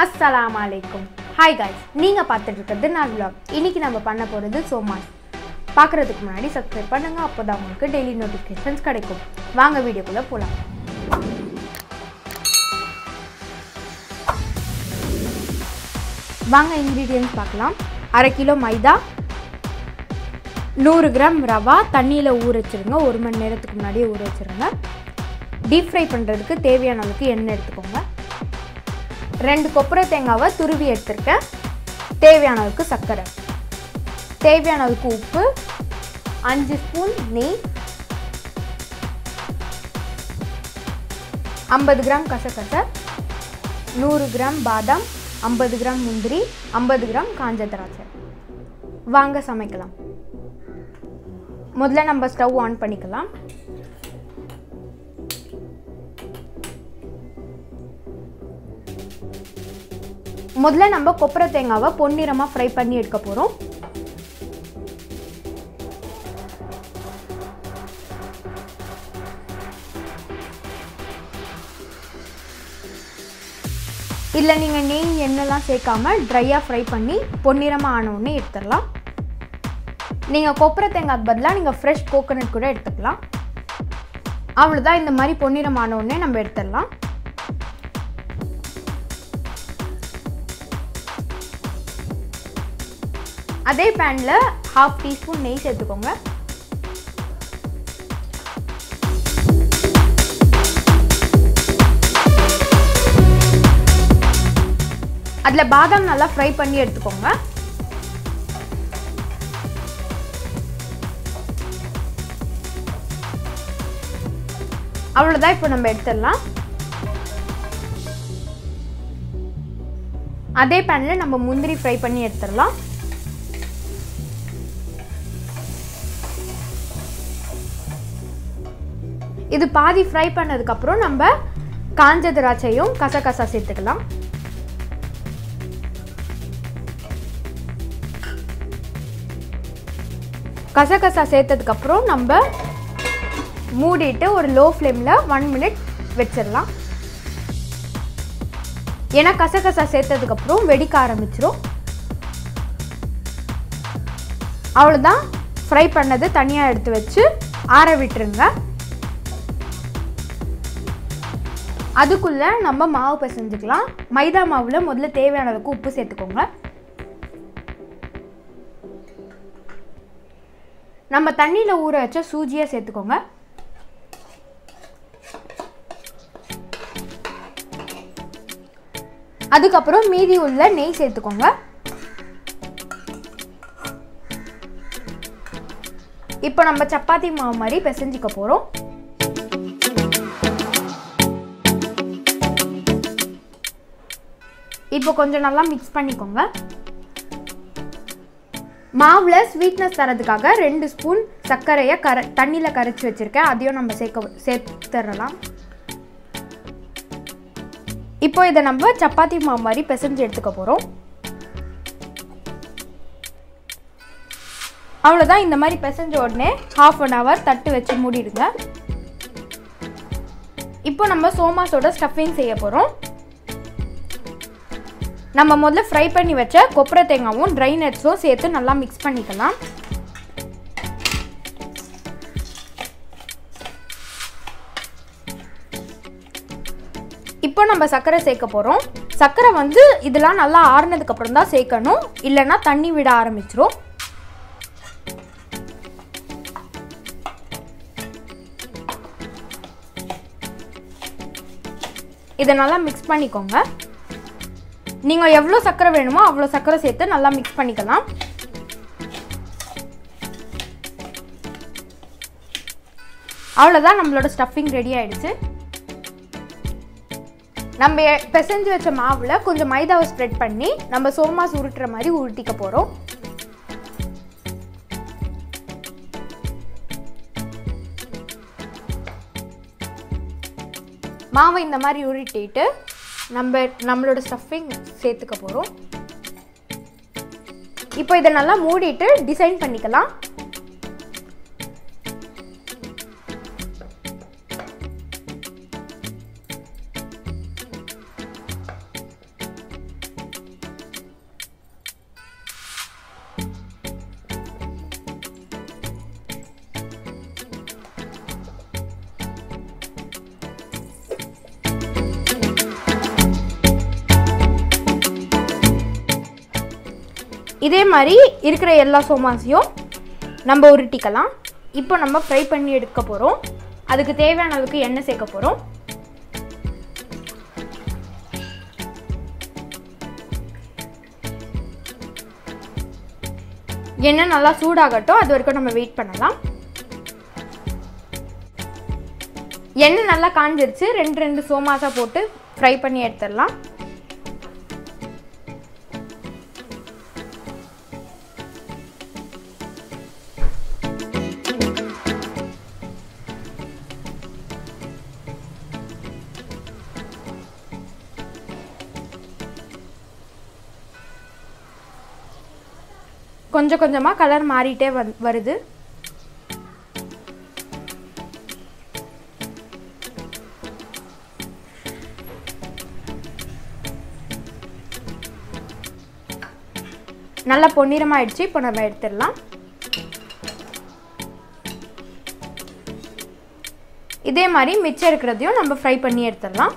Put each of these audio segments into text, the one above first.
அஸ்ஸலாமு அலைக்கும் hi guys நீங்கள் பார்த்துட்டு இருக்கிறது நான் vlog இன்னைக்கு நம்ம பண்ண போகிறது சோமாஸ் பார்க்குறதுக்கு முன்னாடி சப்ஸ்கிரைப் பண்ணுங்கள் அப்போ தான் உங்களுக்கு டெய்லி நோட்டிஃபிகேஷன்ஸ் கிடைக்கும் வாங்க வீடியோக்குள்ளே போகலாம் வாங்க இன்க்ரீடியன்ஸ் பார்க்கலாம் அரை கிலோ மைதா நூறு கிராம் ரவா தண்ணியில் ஊற வச்சுருங்க ஒரு மணி நேரத்துக்கு முன்னாடியே ஊற வச்சுருங்க டீப் ஃப்ரை பண்ணுறதுக்கு தேவையான அளவுக்கு எண்ணெய் எடுத்துக்கோங்க ரெண்டு கொப்பரை தேங்காவை துருவி எடுத்திருக்கேன் தேவையான அளவுக்கு சர்க்கரை தேவையான அளவுக்கு உப்பு அஞ்சு ஸ்பூன் நெய் ஐம்பது கிராம் கசகசை நூறு கிராம் பாதாம் ஐம்பது கிராம் முந்திரி ஐம்பது கிராம் காஞ்ச திராட்சை வாங்க சமைக்கலாம் முதல்ல நம்ம ஸ்டவ் ஆன் பண்ணிக்கலாம் முதல்ல நம்ம கொப்பரை தேங்காவை பொன்னிறமாக ஃப்ரை பண்ணி எடுக்க போகிறோம் இதில் நீங்கள் நெய் எண்ணெய்லாம் சேர்க்காம ட்ரையாக ஃப்ரை பண்ணி பொன்னிறமாக ஆன உடனே எடுத்துடலாம் நீங்கள் கொப்பரை தேங்காய்க்கு பதிலாக நீங்கள் ஃப்ரெஷ் கோகோனட் கூட எடுத்துக்கலாம் அவ்வளோதான் இந்த மாதிரி பொன்னிறம் ஆன உடனே நம்ம எடுத்துடலாம் அதே பேனில் ஹாஃப் டீஸ்பூன் நெய் சேர்த்துக்கோங்க அதில் பாதாம் நல்லா ஃப்ரை பண்ணி எடுத்துக்கோங்க அவ்வளோதான் இப்போ நம்ம எடுத்துடலாம் அதே பேனில் நம்ம முந்திரி ஃப்ரை பண்ணி எடுத்துடலாம் இது பாதி ஃப்ரை பண்ணதுக்கப்புறம் நம்ம காஞ்ச திராட்சையும் கசகசா சேர்த்துக்கலாம் கசகசா சேர்த்ததுக்கப்புறம் நம்ம மூடிட்டு ஒரு லோ ஃப்ளேமில் ஒன் மினிட் வச்சிடலாம் ஏன்னா கசகசா சேர்த்ததுக்கப்புறம் வெடிக்க ஆரம்பிச்சிரும் அவ்வளோதான் ஃப்ரை பண்ணது தனியாக எடுத்து வச்சு ஆற விட்டுருங்க அதுக்குள்ளே நம்ம மாவு பிசைஞ்சுக்கலாம் மைதா மாவில் முதல்ல தேவையான அளவுக்கு உப்பு சேர்த்துக்கோங்க நம்ம தண்ணியில் ஊற வச்ச சூஜியை சேர்த்துக்கோங்க அதுக்கப்புறம் மீதி உள்ள நெய் சேர்த்துக்கோங்க இப்போ நம்ம சப்பாத்தி மாவு மாதிரி பிசைஞ்சிக்க போகிறோம் இப்போ கொஞ்சம் நல்லா மிக்ஸ் பண்ணிக்கோங்க மாவில் ஸ்வீட்னஸ் தரதுக்காக ரெண்டு ஸ்பூன் சர்க்கரையை கர தண்ணியில் கரைச்சி வச்சுருக்கேன் அதையும் நம்ம சேர்க்க சேர்த்துடலாம் இப்போ இதை நம்ம சப்பாத்தி மாவு மாதிரி பிசைஞ்சு எடுத்துக்க போகிறோம் அவ்வளோதான் இந்த மாதிரி பிசைஞ்ச உடனே ஹாஃப் அன் ஹவர் தட்டு வச்சு மூடிடுங்க இப்போ நம்ம சோமாஸோட ஸ்டஃபிங் செய்ய போகிறோம் நம்ம முதல்ல ஃப்ரை பண்ணி வச்ச கொப்பரை தேங்காவும் ட்ரை நட்ஸும் சேர்த்து நல்லா மிக்ஸ் பண்ணிக்கலாம் இப்போ நம்ம சர்க்கரை சேர்க்க போகிறோம் சர்க்கரை வந்து இதெல்லாம் நல்லா ஆறுனதுக்கு அப்புறம் தான் சேர்க்கணும் இல்லைன்னா தண்ணி விட ஆரம்பிச்சிரும் இதை நல்லா மிக்ஸ் பண்ணிக்கோங்க நீங்கள் எவ்வளோ சர்க்கரை வேணுமோ அவ்வளோ சர்க்கரை சேர்த்து நல்லா மிக்ஸ் பண்ணிக்கலாம் அவ்வளோதான் நம்மளோட ஸ்டஃபிங் ரெடி ஆயிடுச்சு நம்ம பிசைஞ்சு வச்ச மாவில் கொஞ்சம் மைதாவை ஸ்ப்ரெட் பண்ணி நம்ம சோமாஸ் உருட்டுற மாதிரி உருட்டிக்க போகிறோம் மாவை இந்த மாதிரி உருட்டிட்டு நம்ம நம்மளோட ஸ்டஃபிங் சேர்த்துக்க போகிறோம் இப்போ இதை நல்லா மூடிட்டு டிசைன் பண்ணிக்கலாம் இதே மாதிரி இருக்கிற எல்லா சோமாஸையும் நம்ம உருட்டிக்கலாம் இப்போ நம்ம ஃப்ரை பண்ணி எடுக்க போகிறோம் அதுக்கு தேவையான அளவுக்கு எண்ணெய் சேர்க்க போகிறோம் எண்ணெய் நல்லா சூடாகட்டும் அது வரைக்கும் நம்ம வெயிட் பண்ணலாம் எண்ணெய் நல்லா காஞ்சிருச்சு ரெண்டு ரெண்டு சோமாசா போட்டு ஃப்ரை பண்ணி எடுத்துடலாம் கொஞ்சம் கொஞ்சமாக கலர் மாறிட்டே வந் வருது நல்லா பொன்னிறமாயிடுச்சு இப்போ நம்ம எடுத்துடலாம் இதே மாதிரி மிச்சம் இருக்கிறதையும் நம்ம ஃப்ரை பண்ணி எடுத்துடலாம்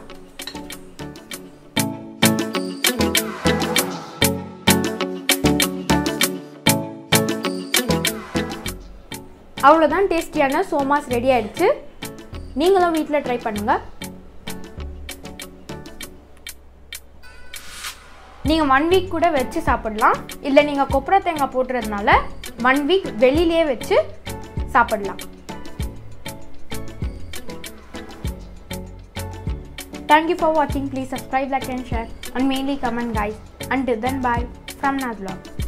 அவ்வளோதான் டேஸ்டியான சோமாஸ் ரெடி ஆயிடுச்சு நீங்களும் வீட்டில் ட்ரை பண்ணுங்கள் நீங்கள் ஒன் வீக் கூட வச்சு சாப்பிடலாம் இல்லை நீங்கள் கொப்பரை தேங்காய் போட்டுறதுனால ஒன் வீக் வெளியிலே வச்சு சாப்பிடலாம் Thank you for watching. Please subscribe, like and share and mainly comment guys. Until then bye from Nazvlog.